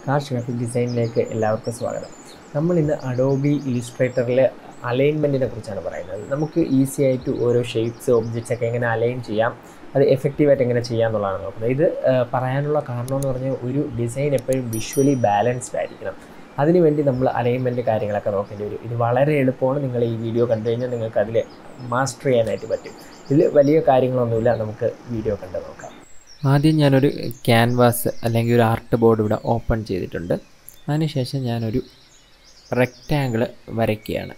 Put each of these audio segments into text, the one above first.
കാർഷ് graphic ഡിസൈനിലേക്ക് എല്ലാവർക്കും സ്വാഗതം നമ്മൾ ഇന്ന് അഡോബി ഇലിസ്ട്രേറ്ററിലെ അലൈൻമെൻറ്റിനെ കുറിച്ചാണ് പറയുന്നത് നമുക്ക് ഈസി ആയിട്ട് ഓരോ ഷേപ്സ് ഒബ്ജക്റ്റ്സ് ഒക്കെ എങ്ങനെ അലൈൻ ചെയ്യാം അത് എഫക്റ്റീവായിട്ട് എങ്ങനെ ചെയ്യാം എന്നുള്ളതാണ് നോക്കുന്നത് ഇത് ആ, പറയാനുള്ള കാരണം എന്ന് പറഞ്ഞാൽ ഒരു ഡിസൈൻ എപ്പോഴും വിഷ്വലി ബാലൻസ്ഡ് ആയിരിക്കണം അതിനുവേണ്ടി നമ്മൾ അലൈൻമെൻറ്റ് കാര്യങ്ങളൊക്കെ നോക്കേണ്ടി വരും ഇത് വളരെ എളുപ്പമാണ് നിങ്ങൾ ഈ വീഡിയോ കണ്ടു കഴിഞ്ഞാൽ നിങ്ങൾക്ക് അതിൽ മാസ്റ്റർ ചെയ്യാനായിട്ട് പറ്റും ഇതിൽ വലിയ കാര്യങ്ങളൊന്നുമില്ല നമുക്ക് വീഡിയോ കണ്ട് നോക്കാം ആദ്യം ഞാനൊരു ക്യാൻവാസ് അല്ലെങ്കിൽ ഒരു ആർട്ട് ബോർഡ് ഇവിടെ ഓപ്പൺ ചെയ്തിട്ടുണ്ട് അതിനുശേഷം ഞാനൊരു റെക്റ്റാങ്കിൾ വരയ്ക്കുകയാണ്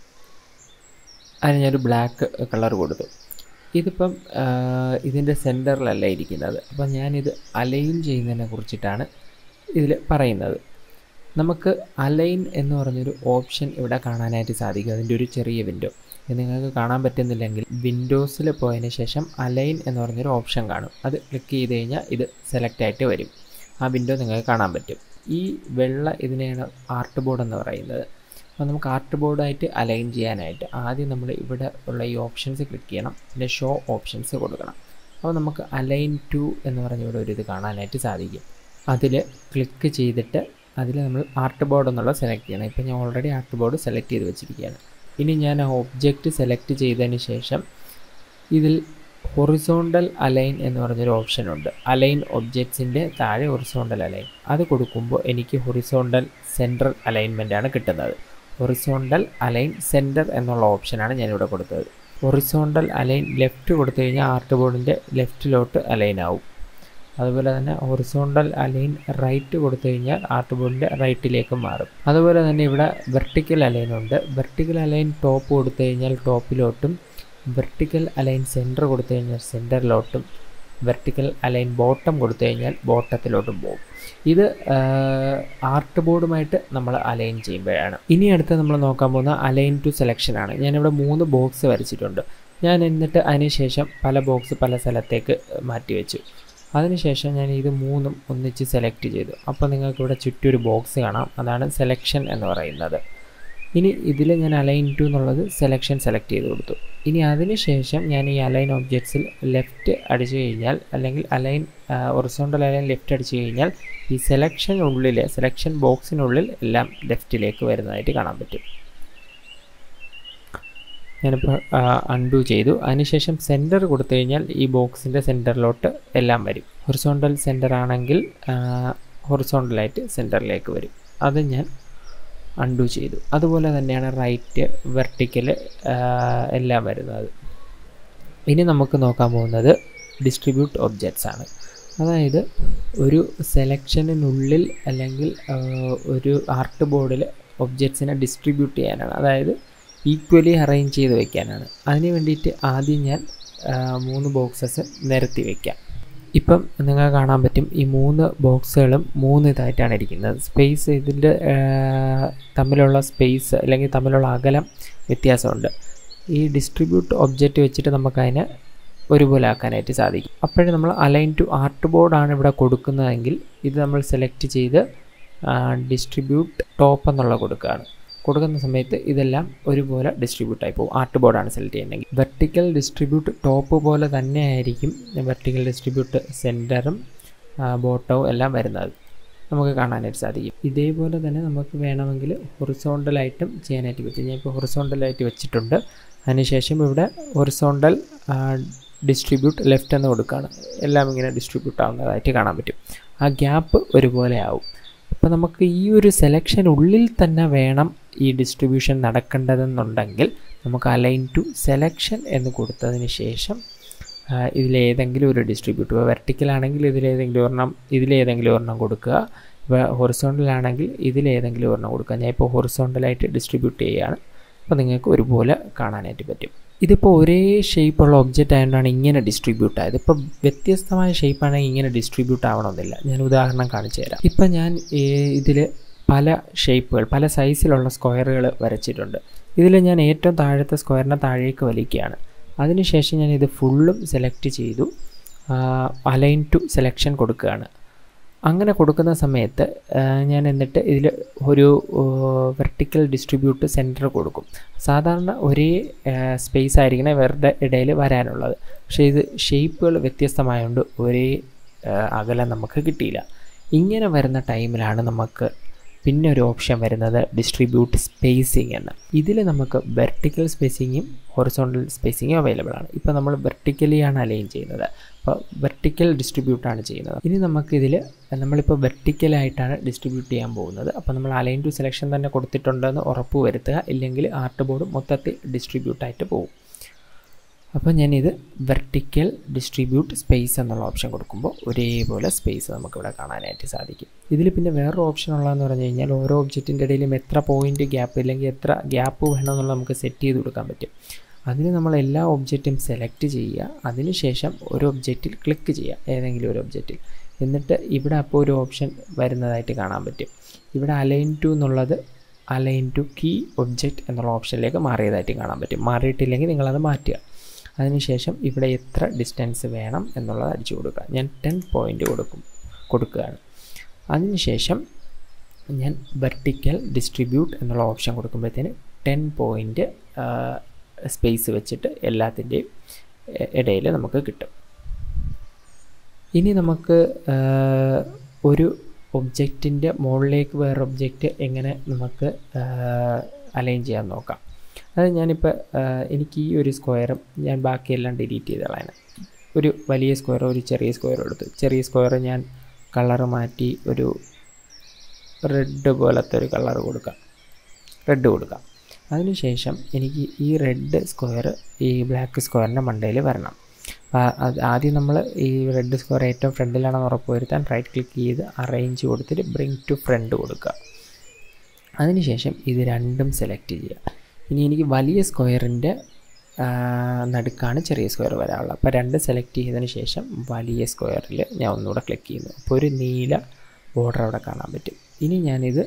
അതിന് ഞാനൊരു ബ്ലാക്ക് കളർ കൊടുത്തു ഇതിപ്പം ഇതിൻ്റെ സെൻറ്ററിലല്ല ഇരിക്കുന്നത് അപ്പം ഞാനിത് അലൈൻ ചെയ്യുന്നതിനെ കുറിച്ചിട്ടാണ് ഇതിൽ പറയുന്നത് നമുക്ക് അലൈൻ എന്ന് പറഞ്ഞൊരു ഓപ്ഷൻ ഇവിടെ കാണാനായിട്ട് സാധിക്കും അതിൻ്റെ ഒരു ചെറിയ വിൻഡോ ഇത് നിങ്ങൾക്ക് കാണാൻ പറ്റുന്നില്ലെങ്കിൽ വിൻഡോസിൽ പോയതിന് ശേഷം അലൈൻ എന്ന് പറഞ്ഞൊരു ഓപ്ഷൻ കാണും അത് ക്ലിക്ക് ചെയ്ത് കഴിഞ്ഞാൽ ഇത് സെലക്ട് ആയിട്ട് വരും ആ വിൻഡോ നിങ്ങൾക്ക് കാണാൻ പറ്റും ഈ വെള്ള ഇതിനെയാണ് ആർട്ട് ബോർഡ് എന്ന് പറയുന്നത് അപ്പോൾ നമുക്ക് ആർട്ട് ബോർഡായിട്ട് അലൈൻ ചെയ്യാനായിട്ട് ആദ്യം നമ്മൾ ഇവിടെ ഉള്ള ഈ ഓപ്ഷൻസ് ക്ലിക്ക് ചെയ്യണം പിന്നെ ഷോ ഓപ്ഷൻസ് കൊടുക്കണം അപ്പോൾ നമുക്ക് അലൈൻ ടു എന്ന് പറഞ്ഞ ഇവിടെ ഒരു ഇത് കാണാനായിട്ട് സാധിക്കും അതിൽ ക്ലിക്ക് ചെയ്തിട്ട് അതിൽ നമ്മൾ ആർട്ട് ബോർഡ് എന്നുള്ളത് സെലക്ട് ചെയ്യണം ഇപ്പോൾ ഞാൻ ഓൾറെഡി ആർട്ട് ബോർഡ് സെലക്ട് ചെയ്ത് വെച്ചിരിക്കുകയാണ് ഇനി ഞാൻ ആ ഒബ്ജക്റ്റ് സെലക്ട് ചെയ്തതിന് ശേഷം ഇതിൽ ഹൊറിസോണ്ടൽ അലൈൻ എന്ന് പറഞ്ഞൊരു ഓപ്ഷൻ ഉണ്ട് അലൈൻ ഒബ്ജക്ട്സിൻ്റെ താഴെ ഹൊറിസോണ്ടൽ അലൈൻ അത് കൊടുക്കുമ്പോൾ എനിക്ക് ഹൊറിസോണ്ടൽ സെൻട്രൽ അലൈൻമെൻ്റ് ആണ് കിട്ടുന്നത് ഹൊറിസോണ്ടൽ അലൈൻ സെൻറ്റർ എന്നുള്ള ഓപ്ഷനാണ് ഞാനിവിടെ കൊടുത്തത് ഹൊറിസോണ്ടൽ അലൈൻ ലെഫ്റ്റ് കൊടുത്തു കഴിഞ്ഞാൽ ആർട്ട് ബോർഡിൻ്റെ ലെഫ്റ്റിലോട്ട് അലൈൻ ആവും അതുപോലെ തന്നെ ഹൊറിസോണ്ടൽ അലൈൻ റൈറ്റ് കൊടുത്തു കഴിഞ്ഞാൽ ആർട്ട് ബോർഡിൻ്റെ റൈറ്റിലേക്ക് മാറും അതുപോലെ തന്നെ ഇവിടെ വെർട്ടിക്കൽ അലൈൻ ഉണ്ട് വെർട്ടിക്കൽ അലൈൻ ടോപ്പ് കൊടുത്തു കഴിഞ്ഞാൽ ടോപ്പിലോട്ടും വെർട്ടിക്കൽ അലൈൻ സെൻറ്റർ കൊടുത്തു കഴിഞ്ഞാൽ സെൻറ്ററിലോട്ടും വെർട്ടിക്കൽ അലൈൻ ബോട്ടം കൊടുത്തു കഴിഞ്ഞാൽ ബോട്ടത്തിലോട്ടും പോകും ഇത് ആർട്ട് ബോർഡുമായിട്ട് നമ്മൾ അലൈൻ ചെയ്യുമ്പോഴാണ് ഇനി അടുത്ത് നമ്മൾ നോക്കാൻ പോകുന്ന അലൈൻ ടു സെലക്ഷൻ ആണ് ഞാനിവിടെ മൂന്ന് ബോക്സ് വരച്ചിട്ടുണ്ട് ഞാൻ എന്നിട്ട് അതിനുശേഷം പല ബോക്സ് പല സ്ഥലത്തേക്ക് മാറ്റി വെച്ചു അതിനുശേഷം ഞാൻ ഇത് മൂന്നും ഒന്നിച്ച് സെലക്ട് ചെയ്തു അപ്പോൾ നിങ്ങൾക്ക് ഇവിടെ ചുറ്റും ഒരു ബോക്സ് കാണാം അതാണ് സെലക്ഷൻ എന്ന് പറയുന്നത് ഇനി ഇതിൽ ഞാൻ അലൈൻ ടു എന്നുള്ളത് സെലക്ഷൻ സെലക്ട് ചെയ്ത് കൊടുത്തു ഇനി അതിനുശേഷം ഞാൻ ഈ അലൈൻ ഒബ്ജക്ട്സിൽ ലെഫ്റ്റ് അടിച്ചു കഴിഞ്ഞാൽ അല്ലെങ്കിൽ അലൈൻ ഒറിസോണ്ടൽ അലൈൻ ലെഫ്റ്റ് അടിച്ചു കഴിഞ്ഞാൽ ഈ സെലക്ഷനുള്ളിൽ സെലക്ഷൻ ബോക്സിനുള്ളിൽ എല്ലാം ലെഫ്റ്റിലേക്ക് വരുന്നതായിട്ട് കാണാൻ പറ്റും ഞാനിപ്പോൾ അൺഡു ചെയ്തു അതിനുശേഷം സെൻറ്റർ കൊടുത്തു കഴിഞ്ഞാൽ ഈ ബോക്സിൻ്റെ സെൻറ്ററിലോട്ട് എല്ലാം വരും ഹൊറിസോണ്ടൽ സെൻറ്റർ ആണെങ്കിൽ ഹൊറിസോണ്ടലായിട്ട് സെൻറ്ററിലേക്ക് വരും അത് ഞാൻ അൺഡു ചെയ്തു അതുപോലെ തന്നെയാണ് റൈറ്റ് വെർട്ടിക്കൽ എല്ലാം വരുന്നത് ഇനി നമുക്ക് നോക്കാൻ പോകുന്നത് ഡിസ്ട്രിബ്യൂട്ട് ഒബ്ജക്ട്സ് ആണ് അതായത് ഒരു സെലക്ഷനിനുള്ളിൽ അല്ലെങ്കിൽ ആ, ഒരു ആർട്ട് ബോർഡിൽ ഒബ്ജക്ട്സിനെ ഡിസ്ട്രിബ്യൂട്ട് ചെയ്യാനാണ് അതായത് ഈക്വലി അറേഞ്ച് ചെയ്ത് വെക്കാനാണ് അതിന് വേണ്ടിയിട്ട് ആദ്യം ഞാൻ ആ, മൂന്ന് ബോക്സസ് നിരത്തി വയ്ക്കാം ഇപ്പം നിങ്ങൾക്ക് കാണാൻ പറ്റും ഈ മൂന്ന് ബോക്സുകളും മൂന്ന് ഇതായിട്ടാണ് ഇരിക്കുന്നത് സ്പേസ് ഇതിൻ്റെ തമ്മിലുള്ള സ്പേസ് അല്ലെങ്കിൽ തമ്മിലുള്ള അകലം വ്യത്യാസമുണ്ട് ഈ ഡിസ്ട്രിബ്യൂട്ട് ഒബ്ജക്റ്റ് വെച്ചിട്ട് നമുക്കതിനെ ഒരുപോലെ ആക്കാനായിട്ട് സാധിക്കും അപ്പോഴേ നമ്മൾ അലൈൻ ടു ആർട്ട് ബോർഡാണ് ഇവിടെ കൊടുക്കുന്നതെങ്കിൽ ഇത് നമ്മൾ സെലക്ട് ചെയ്ത് ഡിസ്ട്രിബ്യൂട്ട് ടോപ്പ് എന്നുള്ള കൊടുക്കുകയാണ് കൊടുക്കുന്ന സമയത്ത് ഇതെല്ലാം ഒരുപോലെ ഡിസ്ട്രിബ്യൂട്ട് ആയി പോകും ആർട്ട് ബോർഡാണ് സെലക്ട് ചെയ്യുന്നതെങ്കിൽ വെർട്ടിക്കൽ ഡിസ്ട്രിബ്യൂട്ട് ടോപ്പ് പോലെ തന്നെ ആയിരിക്കും വെർട്ടിക്കൽ ഡിസ്ട്രിബ്യൂട്ട് സെൻറ്ററും ബോട്ടവും എല്ലാം വരുന്നത് നമുക്ക് കാണാനായിട്ട് സാധിക്കും ഇതേപോലെ തന്നെ നമുക്ക് വേണമെങ്കിൽ ഹൊറിസോണ്ടലായിട്ടും ചെയ്യാനായിട്ട് പറ്റും ഞാൻ ഇപ്പോൾ ഹൊറിസോണ്ടലായിട്ട് വെച്ചിട്ടുണ്ട് അതിനുശേഷം ഇവിടെ ഹൊറിസോണ്ടൽ ഡിസ്ട്രിബ്യൂട്ട് ലെഫ്റ്റ് എന്ന് കൊടുക്കുകയാണ് എല്ലാം ഇങ്ങനെ ഡിസ്ട്രിബ്യൂട്ട് ആവുന്നതായിട്ട് കാണാൻ പറ്റും ആ ഗ്യാപ്പ് ഒരുപോലെ ആവും അപ്പോൾ നമുക്ക് ഈ ഒരു സെലക്ഷൻ ഉള്ളിൽ തന്നെ വേണം ഈ ഡിസ്ട്രിബ്യൂഷൻ നടക്കേണ്ടതെന്നുണ്ടെങ്കിൽ നമുക്ക് അലൈൻ ടു സെലക്ഷൻ എന്ന് കൊടുത്തതിന് ശേഷം ആ, ഇതിലേതെങ്കിലും ഒരു ഡിസ്ട്രിബ്യൂട്ട് ഇപ്പോൾ വെർട്ടിക്കൽ ആണെങ്കിൽ ഇതിലേതെങ്കിലും ഒരെണ്ണം ഇതിലേതെങ്കിലും ഒരെണ്ണം കൊടുക്കുക ഇപ്പോൾ ഹൊറിസോണ്ടൽ ആണെങ്കിൽ ഇതിലേതെങ്കിലും ഒരെണ്ണം കൊടുക്കുക ഞാൻ ഇപ്പോൾ ഹൊറിസോണ്ടലായിട്ട് ഡിസ്ട്രിബ്യൂട്ട് ചെയ്യുകയാണ് അപ്പോൾ നിങ്ങൾക്ക് ഒരുപോലെ കാണാനായിട്ട് പറ്റും ഇതിപ്പോൾ ഒരേ ഷേപ്പുള്ള ഒബ്ജക്റ്റ് ആയതുകൊണ്ടാണ് ഇങ്ങനെ ഡിസ്ട്രിബ്യൂട്ട് ആയത് ഇപ്പോൾ വ്യത്യസ്തമായ ഷേപ്പാണെങ്കിൽ ഇങ്ങനെ ഡിസ്ട്രിബ്യൂട്ട് ആവണമെന്നില്ല ഞാൻ ഉദാഹരണം കാണിച്ചു തരാം ഇപ്പം ഞാൻ ഇതിൽ പല ഷേപ്പുകൾ പല സൈസിലുള്ള സ്ക്വയറുകൾ വരച്ചിട്ടുണ്ട് ഇതിൽ ഞാൻ ഏറ്റവും താഴത്തെ സ്ക്വയറിനെ താഴേക്ക് വലിക്കുകയാണ് അതിനുശേഷം ഞാൻ ഇത് ഫുള്ളും സെലക്ട് ചെയ്തു അലൈൻ ടു സെലക്ഷൻ കൊടുക്കുകയാണ് അങ്ങനെ കൊടുക്കുന്ന സമയത്ത് ആ, ഞാൻ എന്നിട്ട് ഇതിൽ ഒരു വെർട്ടിക്കൽ ഡിസ്ട്രിബ്യൂട്ട് സെൻറ്റർ കൊടുക്കും സാധാരണ ഒരേ സ്പേസ് ആയിരിക്കണം ഇവരുടെ ഇടയിൽ വരാനുള്ളത് പക്ഷേ ഇത് ഷേപ്പുകൾ വ്യത്യസ്തമായതുകൊണ്ട് ഒരേ ആ, അകലം നമുക്ക് കിട്ടിയില്ല ഇങ്ങനെ വരുന്ന ടൈമിലാണ് നമുക്ക് പിന്നെ ഒരു ഓപ്ഷൻ വരുന്നത് ഡിസ്ട്രിബ്യൂട്ട് സ്പേസിംഗ് എന്ന് ഇതിൽ നമുക്ക് വെർട്ടിക്കൽ സ്പേസിങ്ങും ഹൊറിസോണ്ടൽ സ്പേസിങ്ങും അവൈലബിൾ ആണ് ഇപ്പോൾ നമ്മൾ വെർട്ടിക്കലി ആണ് അലൈൻ ചെയ്യുന്നത് അപ്പോൾ വെർട്ടിക്കൽ ഡിസ്ട്രിബ്യൂട്ട് ആണ് ചെയ്യുന്നത് ഇനി നമുക്കിതിൽ നമ്മളിപ്പോൾ വെർട്ടിക്കലായിട്ടാണ് ഡിസ്ട്രിബ്യൂട്ട് ചെയ്യാൻ പോകുന്നത് അപ്പോൾ നമ്മൾ അലൈൻ ടു സെലക്ഷൻ തന്നെ കൊടുത്തിട്ടുണ്ടെന്ന് ഉറപ്പ് വരുത്തുക ഇല്ലെങ്കിൽ ആർട്ട് ബോർഡ് മൊത്തത്തിൽ ഡിസ്ട്രിബ്യൂട്ടായിട്ട് പോകും അപ്പോൾ ഞാനിത് വെർട്ടിക്കൽ ഡിസ്ട്രിബ്യൂട്ട് സ്പേസ് എന്നുള്ള ഓപ്ഷൻ കൊടുക്കുമ്പോൾ ഒരേപോലെ സ്പേസ് നമുക്കിവിടെ കാണാനായിട്ട് സാധിക്കും ഇതിൽ പിന്നെ വേറൊരു ഓപ്ഷൻ ഉള്ളതെന്ന് പറഞ്ഞു കഴിഞ്ഞാൽ ഓരോ ഒബ്ജക്റ്റിൻ്റെ ഇടയിലും എത്ര പോയിൻ്റ് ഗ്യാപ്പ് ഇല്ലെങ്കിൽ എത്ര ഗ്യാപ്പ് വേണമെന്നുള്ളത് നമുക്ക് സെറ്റ് ചെയ്ത് കൊടുക്കാൻ പറ്റും അതിന് നമ്മൾ എല്ലാ ഒബ്ജക്റ്റും സെലക്ട് ചെയ്യുക അതിനുശേഷം ഒരു ഒബ്ജക്റ്റിൽ ക്ലിക്ക് ചെയ്യുക ഏതെങ്കിലും ഒരു ഒബ്ജക്റ്റിൽ എന്നിട്ട് ഇവിടെ അപ്പോൾ ഒരു ഓപ്ഷൻ വരുന്നതായിട്ട് കാണാൻ പറ്റും ഇവിടെ അലൈൻ ടു എന്നുള്ളത് അലൈൻ ടു കീ ഒബ്ജക്റ്റ് എന്നുള്ള ഓപ്ഷനിലേക്ക് മാറിയതായിട്ട് കാണാൻ പറ്റും മാറിയിട്ടില്ലെങ്കിൽ നിങ്ങളത് മാറ്റുക അതിനുശേഷം ഇവിടെ എത്ര ഡിസ്റ്റൻസ് വേണം എന്നുള്ളത് അടിച്ചു കൊടുക്കുക ഞാൻ ടെൻ പോയിൻ്റ് കൊടുക്കും കൊടുക്കുകയാണ് അതിനുശേഷം ഞാൻ വെർട്ടിക്കൽ ഡിസ്ട്രിബ്യൂട്ട് എന്നുള്ള ഓപ്ഷൻ കൊടുക്കുമ്പോഴത്തേന് ടെൻ പോയിൻ്റ് സ്പേസ് വെച്ചിട്ട് എല്ലാത്തിൻ്റെയും ഇടയിൽ നമുക്ക് കിട്ടും ഇനി നമുക്ക് ഒരു ഒബ്ജക്റ്റിൻ്റെ മുകളിലേക്ക് വേറെ ഒബ്ജക്റ്റ് എങ്ങനെ നമുക്ക് അലൈൻ ചെയ്യാൻ നോക്കാം അത് ഞാനിപ്പോൾ എനിക്ക് ഈ ഒരു സ്ക്വയറും ഞാൻ ബാക്കിയെല്ലാം ഡിലീറ്റ് ചെയ്ത് കളയാണ് ഒരു വലിയ സ്ക്വയർ ഒരു ചെറിയ സ്ക്വയർ എടുത്തു ചെറിയ സ്ക്വയർ ഞാൻ കളറ് മാറ്റി ഒരു റെഡ് പോലത്തെ ഒരു കളർ കൊടുക്കാം റെഡ് കൊടുക്കാം അതിനുശേഷം എനിക്ക് ഈ റെഡ് സ്ക്വയർ ഈ ബ്ലാക്ക് സ്ക്വയറിൻ്റെ മണ്ടയിൽ വരണം അത് ആദ്യം നമ്മൾ ഈ റെഡ് സ്ക്വയർ ഏറ്റവും ഫ്രണ്ടിലാണെന്ന് ഉറപ്പ് വരുത്താൻ റൈറ്റ് ക്ലിക്ക് ചെയ്ത് അറേഞ്ച് കൊടുത്തിട്ട് ബ്രിങ് ടു ഫ്രണ്ട് കൊടുക്കുക അതിനുശേഷം ഇത് രണ്ടും സെലക്ട് ചെയ്യുക ഇനി എനിക്ക് വലിയ സ്ക്വയറിൻ്റെ നടുക്കാണ് ചെറിയ സ്ക്വയർ വരാനുള്ളത് അപ്പോൾ രണ്ട് സെലക്ട് ചെയ്തതിന് ശേഷം വലിയ സ്ക്വയറിൽ ഞാൻ ഒന്നുകൂടെ ക്ലിക്ക് ചെയ്യുന്നു അപ്പോൾ ഒരു നീല ബോർഡർ അവിടെ കാണാൻ പറ്റും ഇനി ഞാനിത്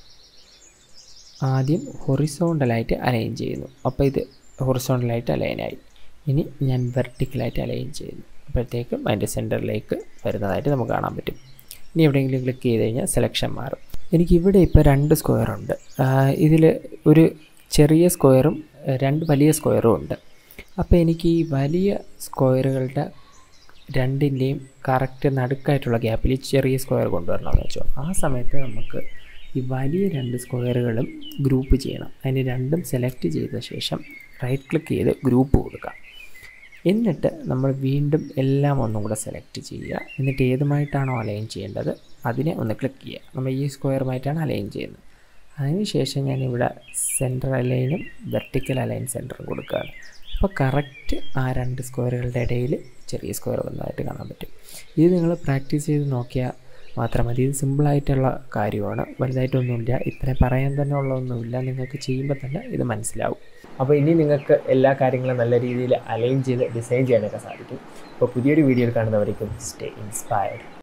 ആദ്യം ഹൊറിസോണ്ടലായിട്ട് അലൈൻ ചെയ്യുന്നു അപ്പോൾ ഇത് ഹൊറിസോണ്ടലായിട്ട് അലൈനായി ഇനി ഞാൻ വെർട്ടിക്കലായിട്ട് അലൈൻ ചെയ്യുന്നു അപ്പോഴത്തേക്കും അതിൻ്റെ സെൻറ്ററിലേക്ക് വരുന്നതായിട്ട് നമുക്ക് കാണാൻ പറ്റും ഇനി എവിടെയെങ്കിലും ക്ലിക്ക് ചെയ്ത് കഴിഞ്ഞാൽ സെലക്ഷൻ മാറും എനിക്കിവിടെ ഇപ്പോൾ രണ്ട് സ്ക്വയർ ഉണ്ട് ഇതിൽ ഒരു ചെറിയ സ്ക്വയറും രണ്ട് വലിയ സ്ക്വയറും ഉണ്ട് അപ്പോൾ എനിക്ക് ഈ വലിയ സ്ക്വയറുകളുടെ രണ്ടിൻ്റെയും കറക്റ്റ് നടുക്കായിട്ടുള്ള ഗ്യാപ്പിൽ ചെറിയ സ്ക്വയർ കൊണ്ടുവരണമെന്ന് വെച്ചോ ആ സമയത്ത് നമുക്ക് ഈ വലിയ രണ്ട് സ്ക്വയറുകളും ഗ്രൂപ്പ് ചെയ്യണം അതിന് രണ്ടും സെലക്ട് ചെയ്ത ശേഷം റൈറ്റ് ക്ലിക്ക് ചെയ്ത് ഗ്രൂപ്പ് കൊടുക്കാം എന്നിട്ട് നമ്മൾ വീണ്ടും എല്ലാം ഒന്നും കൂടെ സെലക്ട് ചെയ്യുക എന്നിട്ട് ഏതുമായിട്ടാണോ അലൈൻ ചെയ്യേണ്ടത് അതിനെ ഒന്ന് ക്ലിക്ക് ചെയ്യുക നമ്മൾ ഈ സ്ക്വയറുമായിട്ടാണ് അലൈൻ ചെയ്യുന്നത് അതിനുശേഷം ഞാനിവിടെ സെൻറ്റർ അലൈനും വെർട്ടിക്കൽ അലൈൻ സെൻറ്ററും കൊടുക്കുകയാണ് അപ്പോൾ കറക്റ്റ് ആ രണ്ട് സ്ക്വയറുകളുടെ ഇടയിൽ ചെറിയ സ്ക്വയർ വന്നതായിട്ട് കാണാൻ പറ്റും ഇത് നിങ്ങൾ പ്രാക്ടീസ് ചെയ്ത് നോക്കിയാൽ മാത്രം മതി ഇത് സിമ്പിളായിട്ടുള്ള കാര്യമാണ് വലുതായിട്ടൊന്നുമില്ല ഇത്രയും പറയാൻ തന്നെ ഉള്ളതൊന്നുമില്ല നിങ്ങൾക്ക് ചെയ്യുമ്പോൾ തന്നെ ഇത് മനസ്സിലാവും അപ്പോൾ ഇനി നിങ്ങൾക്ക് എല്ലാ കാര്യങ്ങളും നല്ല രീതിയിൽ അലൈൻ ചെയ്ത് ഡിസൈൻ ചെയ്യാനൊക്കെ സാധിക്കും അപ്പോൾ പുതിയൊരു വീഡിയോയിൽ കാണുന്നവരേക്കും സ്റ്റേ ഇൻസ്പയർഡ്